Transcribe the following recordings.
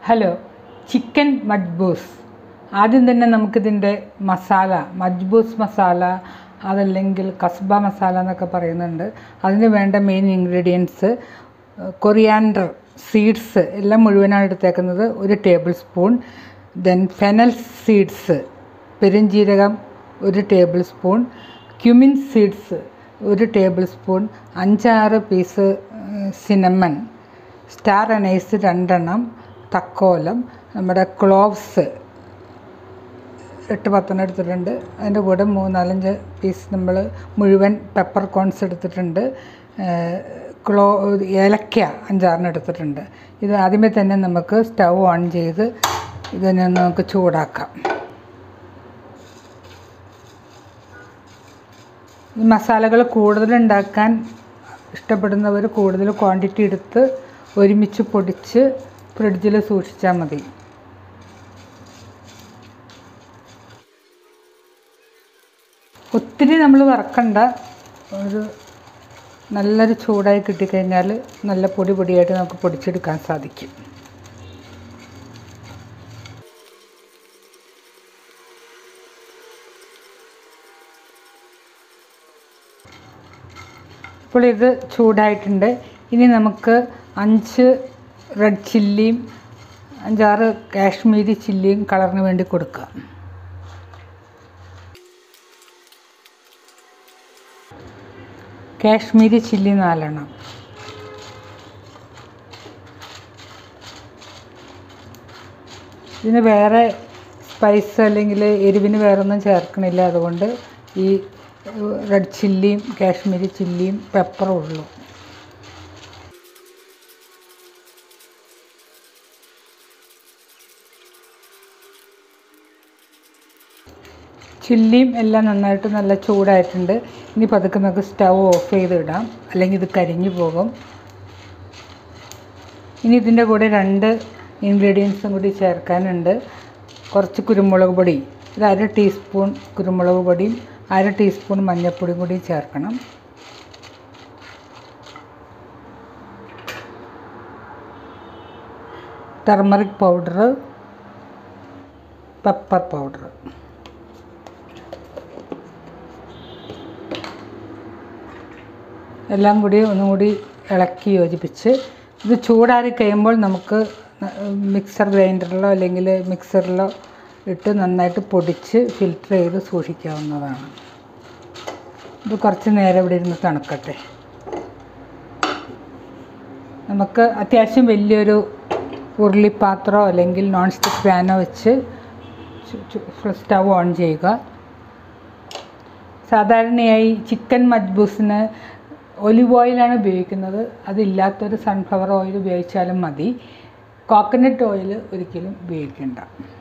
hello chicken majboos ആദ്യം തന്നെ നമുക്കിതിൻ്റെ മസാല മജ്ബൂസ് മസാല അതല്ലെങ്കിൽ കസ്ബ മസാല എന്നൊക്കെ പറയുന്നുണ്ട് അതിന് വേണ്ട മെയിൻ ഇൻഗ്രീഡിയൻസ് കൊറിയാൻഡർ സീഡ്സ് എല്ലാം മുഴുവനാണ് എടുത്തേക്കുന്നത് ഒരു tablespoon then fennel seeds പെരുംജീരകം ഒരു ടേബിൾ സ്പൂൺ ക്യുമിൻ സീഡ്സ് ഒരു ടേബിൾ സ്പൂൺ അഞ്ചാറ് പീസ് സിനമൺ സ്റ്റാർ അനൈസ് രണ്ടെണ്ണം തക്കോലം നമ്മുടെ ക്ലോവ്സ് എട്ട് പത്തെണ്ണം എടുത്തിട്ടുണ്ട് അതിൻ്റെ കൂടെ മൂന്നാലഞ്ച് പീസ് നമ്മൾ മുഴുവൻ പെപ്പർ കോൺസ് എടുത്തിട്ടുണ്ട് ക്ലോ ഏലക്ക അഞ്ചാറിന് എടുത്തിട്ടുണ്ട് ഇത് ആദ്യമേ തന്നെ നമുക്ക് സ്റ്റൗ ഓൺ ചെയ്ത് ഇതിനെ നമുക്ക് ചൂടാക്കാം ഈ മസാലകൾ കൂടുതലുണ്ടാക്കാൻ ഇഷ്ടപ്പെടുന്നവർ കൂടുതൽ ക്വാണ്ടിറ്റി എടുത്ത് ഒരുമിച്ച് പൊടിച്ച് ഫ്രിഡ്ജിൽ സൂക്ഷിച്ചാൽ മതി ഒത്തിരി നമ്മൾ വറക്കണ്ട ഒരു നല്ലൊരു ചൂടായി കിട്ടിക്കഴിഞ്ഞാൽ നല്ല പൊടി പൊടിയായിട്ട് നമുക്ക് പൊടിച്ചെടുക്കാൻ സാധിക്കും ഇപ്പോൾ ഇത് ചൂടായിട്ടുണ്ട് ഇനി നമുക്ക് അഞ്ച് റെഡ് ചില്ലിയും അഞ്ചാറ് കാശ്മീരി ചില്ലിയും കളറിന് വേണ്ടി കൊടുക്കാം കാശ്മീരി ചില്ലി നാലെണ്ണം ഇതിന് വേറെ സ്പൈസ് അല്ലെങ്കിൽ എരിവിന് വേറെ ഒന്നും ചേർക്കണില്ല അതുകൊണ്ട് ഈ റെഡ് ചില്ലിയും കാശ്മീരി ചില്ലിയും പെപ്പറും ഉള്ളൂ ചില്ലിയും എല്ലാം നന്നായിട്ട് നല്ല ചൂടായിട്ടുണ്ട് ഇനി പതുക്കെ നമുക്ക് സ്റ്റൗ ഓഫ് ചെയ്ത് ഇടാം അല്ലെങ്കിൽ ഇത് കരിഞ്ഞു പോകും ഇനി ഇതിൻ്റെ കൂടെ രണ്ട് ഇൻഗ്രീഡിയൻസും കൂടി ചേർക്കാനുണ്ട് കുറച്ച് കുരുമുളക് പൊടി ഇത് അര ടീസ്പൂൺ കുരുമുളക് പൊടിയും അര ടീസ്പൂൺ മഞ്ഞൾപ്പൊടിയും കൂടി ചേർക്കണം ടർമറിക് പൗഡർ പെപ്പർ പൗഡർ എല്ലാം കൂടി ഒന്നുകൂടി ഇളക്കി യോജിപ്പിച്ച് ഇത് ചൂടാറി കഴിയുമ്പോൾ നമുക്ക് മിക്സർ ഗ്രൈൻഡറിലോ അല്ലെങ്കിൽ മിക്സറിലോ ഇട്ട് നന്നായിട്ട് പൊടിച്ച് ഫിൽറ്റർ ചെയ്ത് സൂക്ഷിക്കാവുന്നതാണ് ഇത് കുറച്ച് നേരം ഇവിടെ ഇരുന്ന് തണുക്കട്ടെ നമുക്ക് അത്യാവശ്യം വലിയൊരു ഉരുളിപ്പാത്രമോ അല്ലെങ്കിൽ നോൺ സ്റ്റിക്ക് പാനോ വെച്ച് സ്റ്റൗ ഓൺ ചെയ്യുക സാധാരണയായി ചിക്കൻ മജ്ബൂസിന് ഒലിവ് ഓയിലാണ് ഉപയോഗിക്കുന്നത് അതില്ലാത്തൊരു സൺഫ്ലവർ ഓയിൽ ഉപയോഗിച്ചാലും മതി കോക്കനട്ട് ഓയിൽ ഒരിക്കലും ഉപയോഗിക്കേണ്ട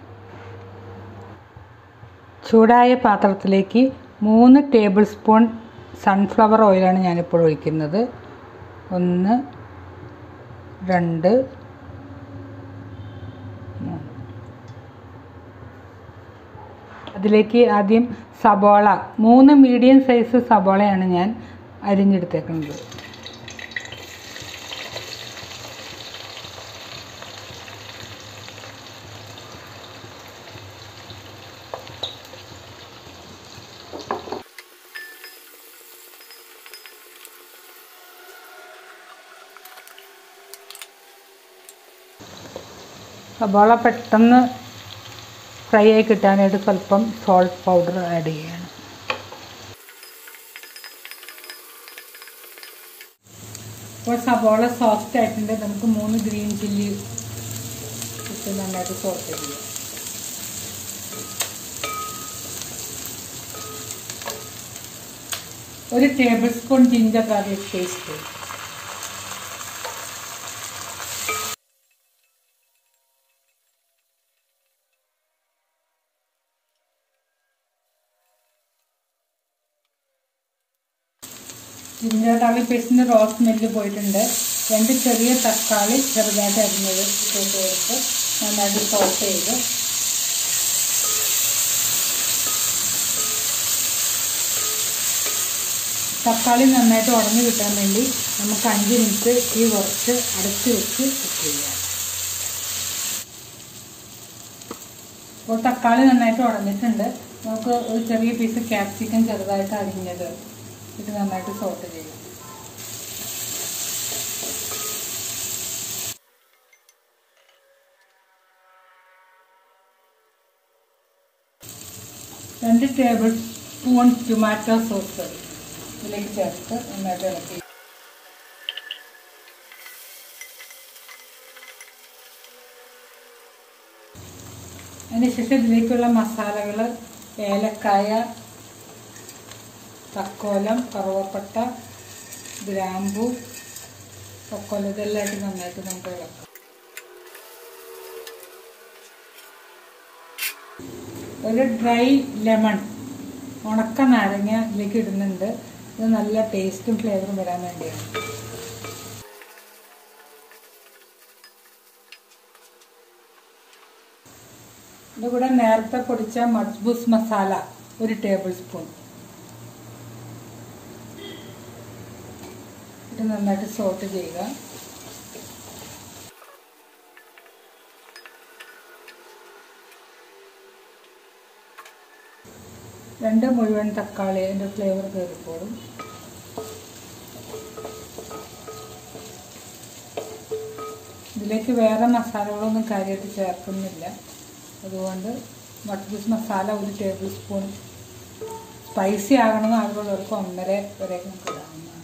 ചൂടായ പാത്രത്തിലേക്ക് മൂന്ന് ടേബിൾ സ്പൂൺ സൺഫ്ലവർ ഓയിലാണ് ഞാനിപ്പോൾ ഒഴിക്കുന്നത് ഒന്ന് രണ്ട് മൂന്ന് അതിലേക്ക് ആദ്യം സബോള മൂന്ന് മീഡിയം സൈസ് സബോളയാണ് ഞാൻ അരിഞ്ഞെടുത്തേക്കുന്നത് സബോള പെട്ടെന്ന് ഫ്രൈ ആയി കിട്ടാനായിട്ട് സ്വല്പം സോൾട്ട് പൗഡർ ആഡ് ചെയ്യണം ഇപ്പോൾ സബോള സോഫ്റ്റ് ആയിട്ടുണ്ട് നമുക്ക് മൂന്ന് ഗ്രീൻ ചില്ലി ഇട്ട് നന്നായിട്ട് സോട്ട് ചെയ്യാം ഒരു tablespoon ginger garlic paste ginger garlic പേസ്റ്റിൻ്റെ റോ സ്മെല്ല് പോയിട്ടുണ്ട് രണ്ട് ചെറിയ തക്കാളി ചെറുതായിട്ട് അരിഞ്ഞത് ഇട്ട് കൊടുത്ത് നന്നായിട്ട് സോട്ട് ചെയ്ത് തക്കാളി നന്നായിട്ട് ഉടഞ്ഞു കിട്ടാൻ വേണ്ടി നമുക്ക് അഞ്ച് മിനിറ്റ് ഈ കുറച്ച് അടച്ച് വെച്ച് കുക്ക് ചെയ്യാം അപ്പോൾ തക്കാളി നന്നായിട്ട് ഉടഞ്ഞിട്ടുണ്ട് നമുക്ക് ഒരു ചെറിയ പീസ് ക്യാപ്സിക്കം ചെറുതായിട്ട് അരിഞ്ഞത് ഇത് നന്നായിട്ട് സോട്ട് ചെയ്യാം രണ്ട് ടേബിൾ സ്പൂൺ ടൊമാറ്റോ സോസ് ഇതിലേക്ക് ചേർത്ത് നന്നായിട്ട് ഇളക്കി അതിനുശേഷം ഇതിലേക്കുള്ള മസാലകൾ ഏലക്കായ തക്കോലം കറുവപ്പട്ട ഗ്രാമ്പു തക്കോലം ഇതെല്ലാം ഇട്ട് നന്നായിട്ട് നമുക്ക് ഇളക്കാം ഒരു ഡ്രൈ ലെമൺ ഉണക്ക നാരങ്ങ ഇതിലേക്ക് ഇടുന്നുണ്ട് ഇത് നല്ല ടേസ്റ്റും ഫ്ലേവറും വരാൻ വേണ്ടിയാണ് ഇതിൻ്റെ കൂടെ നേരത്തെ പൊടിച്ച മജ്ബൂസ് മസാല ഒരു ടേബിൾ സ്പൂൺ ഇത് നന്നായിട്ട് സോട്ട് ചെയ്യുക രണ്ട് മുഴുവൻ തക്കാളി അതിൻ്റെ ഫ്ലേവർ കയറിക്കോളും ഇതിലേക്ക് വേറെ മസാലകളൊന്നും കാര്യമായിട്ട് ചേർക്കുന്നില്ല അതുകൊണ്ട് മട്ബൂസ് മസാല ഒരു ടേബിൾ സ്പൂൺ സ്പൈസി ആകണമെന്ന് ആഗ്രഹമുള്ളവർക്ക് ഒന്നര വരെ നമുക്ക് ഇടാവുന്നതാണ്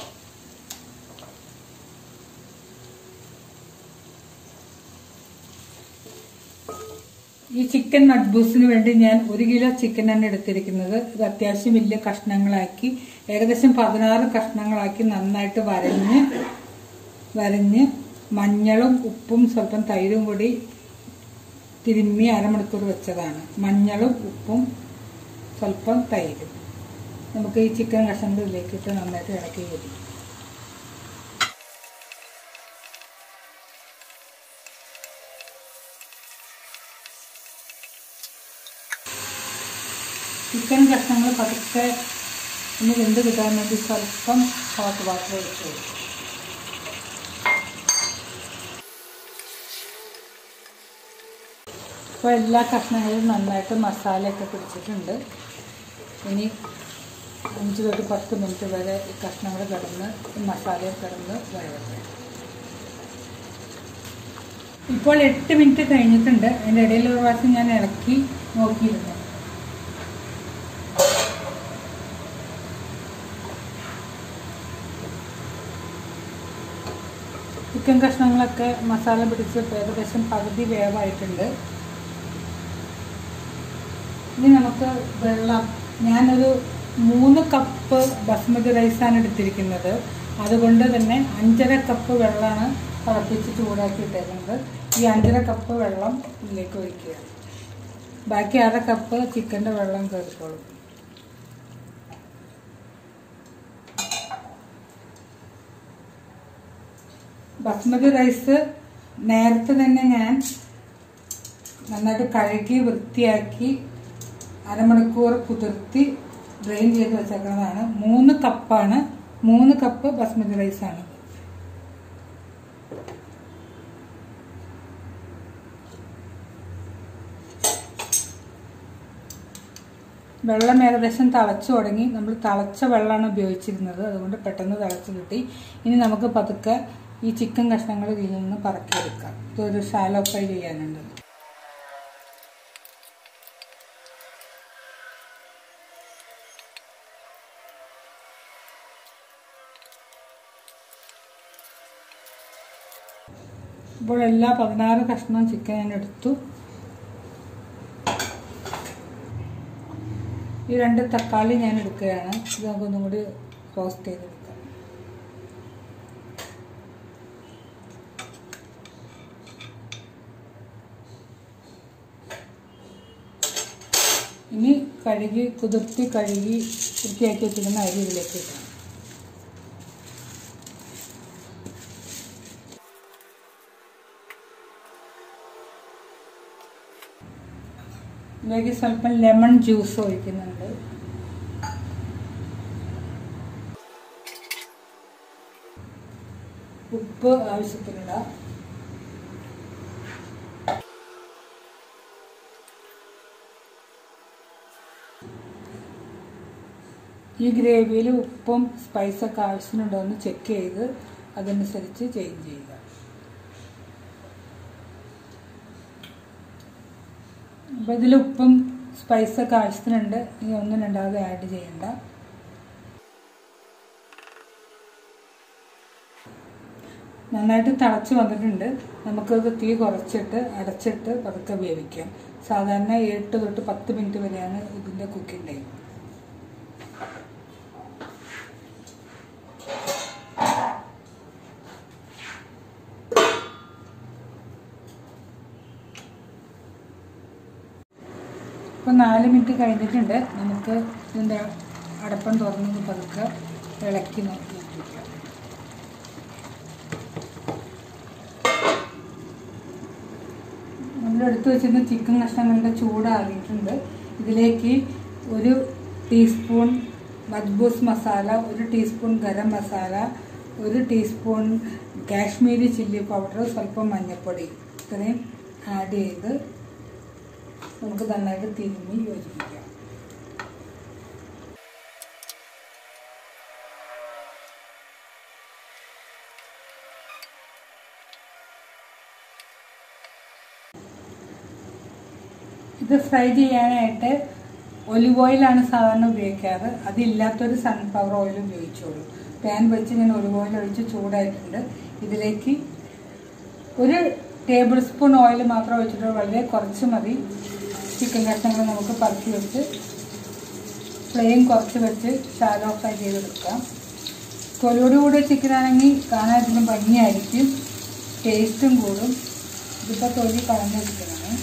ഈ ചിക്കൻ മഡ്ബൂസിന് വേണ്ടി ഞാൻ ഒരു കിലോ ചിക്കനാണ് എടുത്തിരിക്കുന്നത് ഇത് അത്യാവശ്യം വലിയ കഷ്ണങ്ങളാക്കി ഏകദേശം പതിനാറ് കഷ്ണങ്ങളാക്കി നന്നായിട്ട് വരഞ്ഞ് വരഞ്ഞ് മഞ്ഞളും ഉപ്പും സ്വല്പം തൈരും കൂടി തിരുമ്മി അരമണിക്കൂർ വെച്ചതാണ് മഞ്ഞളും ഉപ്പും സ്വല്പം തൈരും നമുക്ക് ഈ ചിക്കൻ കഷ്ണങ്ങൾ ഇതിലേക്ക് ഇട്ട് നന്നായിട്ട് ഇളക്കി വരും ചിക്കൻ കഷ്ണങ്ങൾ പതുക്കെ ഒന്ന് വെന്ത് കിട്ടാൻ വേണ്ടി സ്വല്പം ഹോട്ട് വാട്ടർ ഒഴിച്ച് കൊടുക്കും ഇപ്പോൾ എല്ലാ കഷ്ണങ്ങളും നന്നായിട്ട് മസാലയൊക്കെ പിടിച്ചിട്ടുണ്ട് ഇനി അഞ്ച് തൊട്ട് പത്ത് മിനിറ്റ് വരെ ഈ കഷ്ണങ്ങൾ കിടന്ന് ഈ മസാലയിൽ കിടന്ന് വേവട്ടെ ഇപ്പോൾ എട്ട് മിനിറ്റ് കഴിഞ്ഞിട്ടുണ്ട് അതിൻ്റെ ഇടയിൽ ഒരു പ്രാവശ്യം ഞാൻ ഇളക്കി നോക്കിയിരുന്നു ചിക്കൻ കഷ്ണങ്ങളൊക്കെ മസാല പിടിച്ച് ഏകദേശം പകുതി വേവായിട്ടുണ്ട് ഇനി നമുക്ക് വെള്ളം ഞാനൊരു മൂന്ന് കപ്പ് ബസ്മതി റൈസാണ് എടുത്തിരിക്കുന്നത് അതുകൊണ്ട് തന്നെ അഞ്ചര കപ്പ് വെള്ളമാണ് തിളപ്പിച്ച് ചൂടാക്കി ഇട്ടേക്കുന്നത് ഈ അഞ്ചര കപ്പ് വെള്ളം ഇതിലേക്ക് ഒഴിക്കുക ബാക്കി അര കപ്പ് ചിക്കൻ്റെ വെള്ളം കയറിക്കോളും ബസ്മതി റൈസ് നേരത്തെ തന്നെ ഞാൻ നന്നായിട്ട് കഴുകി വൃത്തിയാക്കി അരമണിക്കൂർ കുതിർത്തി ഡ്രെയിൻ ചെയ്ത് വെച്ചേക്കുന്നതാണ് മൂന്ന് കപ്പാണ് മൂന്ന് കപ്പ് ബസ്മതി റൈസാണ് വെള്ളം ഏകദേശം തിളച്ചു തുടങ്ങി നമ്മൾ തിളച്ച വെള്ളമാണ് ഉപയോഗിച്ചിരുന്നത് അതുകൊണ്ട് പെട്ടെന്ന് തിളച്ച് കിട്ടി ഇനി നമുക്ക് പതുക്കെ ഈ ചിക്കൻ കഷ്ണങ്ങൾ ഇതിൽ നിന്ന് പറക്കിയെടുക്കാം ഇതൊരു ഷാലോ ഫ്രൈ ചെയ്യാനുണ്ട് ഇപ്പോൾ എല്ലാ പതിനാറ് കഷ്ണം ചിക്കൻ ഞാൻ എടുത്തു ഈ രണ്ട് തക്കാളി ഞാൻ എടുക്കുകയാണ് ഇത് നമുക്കൊന്നും കൂടി റോസ്റ്റ് ചെയ്തെടുക്കാം ഇനി കഴുകി കുതിർത്തി കഴുകി വൃത്തിയാക്കി വെച്ചിരുന്ന അരി ഇതിലേക്ക് ഇട്ടാം ഇതിലേക്ക് സ്വല്പം ലെമൺ ജ്യൂസ് ഒഴിക്കുന്നുണ്ട് ഉപ്പ് ആവശ്യത്തിനിടാം ഈ ഗ്രേവിയിൽ ഉപ്പും സ്പൈസൊക്കെ ആവശ്യത്തിനുണ്ടോ എന്ന് ചെക്ക് ചെയ്ത് അതനുസരിച്ച് ചേഞ്ച് ചെയ്യുക അപ്പോൾ ഇതിൽ ഉപ്പും സ്പൈസൊക്കെ ആവശ്യത്തിനുണ്ട് ഇനി ഒന്നും രണ്ടാമത് ആഡ് ചെയ്യണ്ട നന്നായിട്ട് തിളച്ച് വന്നിട്ടുണ്ട് നമുക്കത് തീ കുറച്ചിട്ട് അടച്ചിട്ട് പതുക്കെ വേവിക്കാം സാധാരണ എട്ട് തൊട്ട് പത്ത് മിനിറ്റ് വരെയാണ് ഇതിൻ്റെ കുക്കിംഗ് ടൈം ഇപ്പം നാല് മിനിറ്റ് കഴിഞ്ഞിട്ടുണ്ട് നമുക്ക് ഇതിൻ്റെ അടപ്പം തുറന്ന് പതുക്കെ ഇളക്കി നോക്കിയിരിക്കാം നമ്മൾ എടുത്തു വെച്ചിരുന്ന ചിക്കൻ കഷ്ണങ്ങളുടെ ചൂടാറിയിട്ടുണ്ട് ഇതിലേക്ക് ഒരു ടീസ്പൂൺ മജ്ബൂസ് മസാല ഒരു ടീസ്പൂൺ ഗരം മസാല ഒരു ടീസ്പൂൺ കാശ്മീരി ചില്ലി പൗഡർ സ്വല്പം മഞ്ഞൾപ്പൊടി ഇത്രയും ആഡ് ചെയ്ത് നമുക്ക് നന്നായിട്ട് തിരുമ്മി യോജിപ്പിക്കാം ഇത് ഫ്രൈ ചെയ്യാനായിട്ട് ഒലിവ് ഓയിലാണ് സാധാരണ ഉപയോഗിക്കാറ് അതില്ലാത്തൊരു സൺഫ്ലവർ ഓയിൽ ഉപയോഗിച്ചോളൂ പാൻ വെച്ച് ഞാൻ ഒലിവ് ഓയിൽ ഒഴിച്ച് ചൂടായിട്ടുണ്ട് ഇതിലേക്ക് ഒരു ടേബിൾ സ്പൂൺ ഓയിൽ മാത്രം ഒഴിച്ചിട്ട് വളരെ കുറച്ച് മതി ചിക്കൻ കഷ്ണങ്ങൾ നമുക്ക് പറക്കി വെച്ച് ഫ്ലെയിം കുറച്ച് വെച്ച് ഷാലോ ഫ്രൈ ചെയ്തെടുക്കാം തൊലിയോടുകൂടി ചിക്കൻ ആണെങ്കിൽ കാണാൻ ഇതിന് ഭംഗിയായിരിക്കും ടേസ്റ്റും കൂടും ഇതിപ്പോൾ തൊലി കളഞ്ഞ ചിക്കനാണ്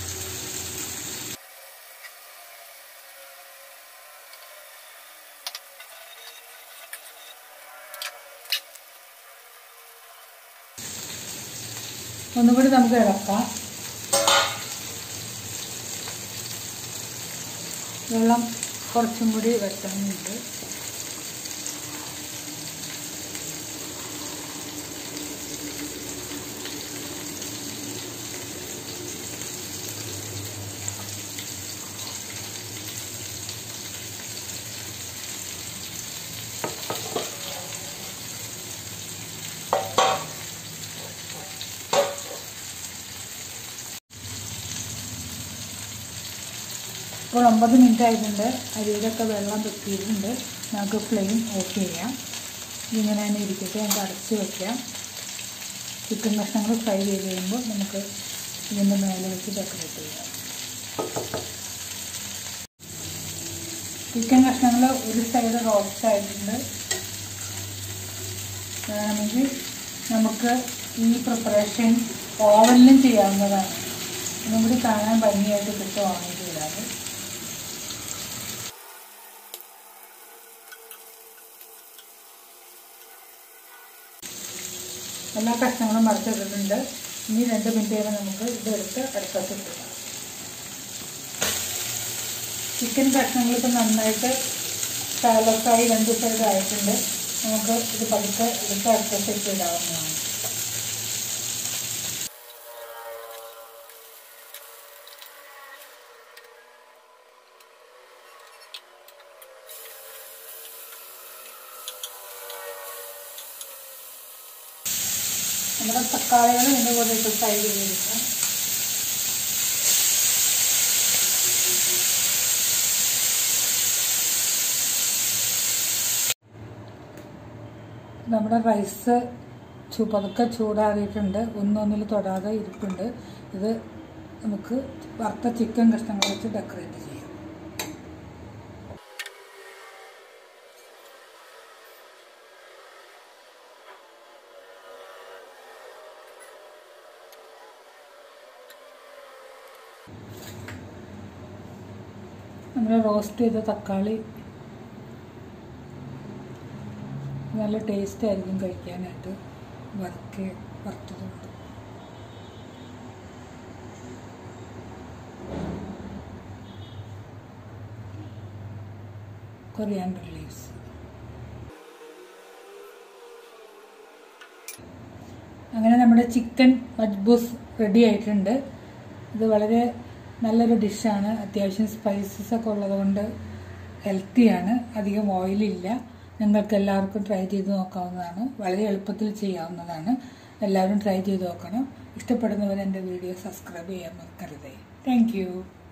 ഒന്നുകൂടി നമുക്ക് ഇളക്കാം വെള്ളം കുറച്ചും കൂടി വെട്ടണമെന്നുണ്ട് ഇപ്പോൾ ഒമ്പത് മിനിറ്റ് ആയിട്ടുണ്ട് അരിയിലൊക്കെ വെള്ളം വെട്ടിയിട്ടുണ്ട് നമുക്ക് ഫ്ലെയിം ഓഫ് ചെയ്യാം ഇങ്ങനെ തന്നെ ഇരിക്കട്ടെ നമുക്ക് അടച്ച് വയ്ക്കാം ചിക്കൻ കഷ്ണങ്ങൾ ഫ്രൈ ചെയ്ത് കഴിയുമ്പോൾ നമുക്ക് ഇതിൻ്റെ മേലെ വെച്ച് ഡെക്കറേറ്റ് ചെയ്യാം ചിക്കൻ കഷ്ണങ്ങൾ ഒരു സൈഡ് റോസ്റ്റ് ആയിട്ടുണ്ട് വേണമെങ്കിൽ നമുക്ക് ഈ പ്രിപ്പറേഷൻ ഓവനിലും ചെയ്യാവുന്നതാണ് ഒന്നും കൂടി കാണാൻ ഭംഗിയായിട്ട് കിട്ടുവാണെങ്കിൽ ചെയ്താൽ എല്ലാ കഷ്ണങ്ങളും മറച്ചിട്ടിട്ടുണ്ട് ഇനി രണ്ട് മിനിറ്റ് കഴിയുമ്പോൾ നമുക്ക് ഇതെടുത്ത് അടുപ്പത്ത് ഇടാം ചിക്കൻ കഷ്ണങ്ങൾ ഇപ്പം നന്നായിട്ട് സാലസായി രണ്ട് സൈഡ് ആയിട്ടുണ്ട് നമുക്ക് ഇത് പതുക്കെ എടുത്ത് അടുപ്പത്തേക്ക് ഇടാവുന്നതാണ് നമ്മുടെ തക്കാളികൾ ഇതിൻ്റെ കൂടെ ഇട്ട് ഫ്രൈ ചെയ്തെടുക്കാം നമ്മുടെ റൈസ് ചു പതുക്കെ ചൂടാറിയിട്ടുണ്ട് ഒന്നൊന്നിൽ തൊടാതെ ഇരിപ്പുണ്ട് ഇത് നമുക്ക് വറുത്ത ചിക്കൻ കഷ്ണങ്ങൾ വെച്ച് ഡെക്കറേറ്റ് ചെയ്യാം നമ്മൾ റോസ്റ്റ് ചെയ്ത തക്കാളി നല്ല ടേസ്റ്റ് ആയിരിക്കും കഴിക്കാനായിട്ട് വറുക്ക് വറുത്തതുകൊണ്ട് കൊറിയാണ്ടർ ലീവ്സ് അങ്ങനെ നമ്മുടെ ചിക്കൻ മജ്ബൂസ് റെഡി ആയിട്ടുണ്ട് ഇത് വളരെ നല്ലൊരു ഡിഷാണ് അത്യാവശ്യം സ്പൈസസ് ഒക്കെ ഉള്ളതുകൊണ്ട് ഹെൽത്തിയാണ് അധികം ഓയിലില്ല നിങ്ങൾക്ക് എല്ലാവർക്കും ട്രൈ ചെയ്ത് നോക്കാവുന്നതാണ് വളരെ എളുപ്പത്തിൽ ചെയ്യാവുന്നതാണ് എല്ലാവരും ട്രൈ ചെയ്ത് നോക്കണം ഇഷ്ടപ്പെടുന്നവർ എൻ്റെ വീഡിയോ സബ്സ്ക്രൈബ് ചെയ്യാൻ മറക്കരുതേ താങ്ക്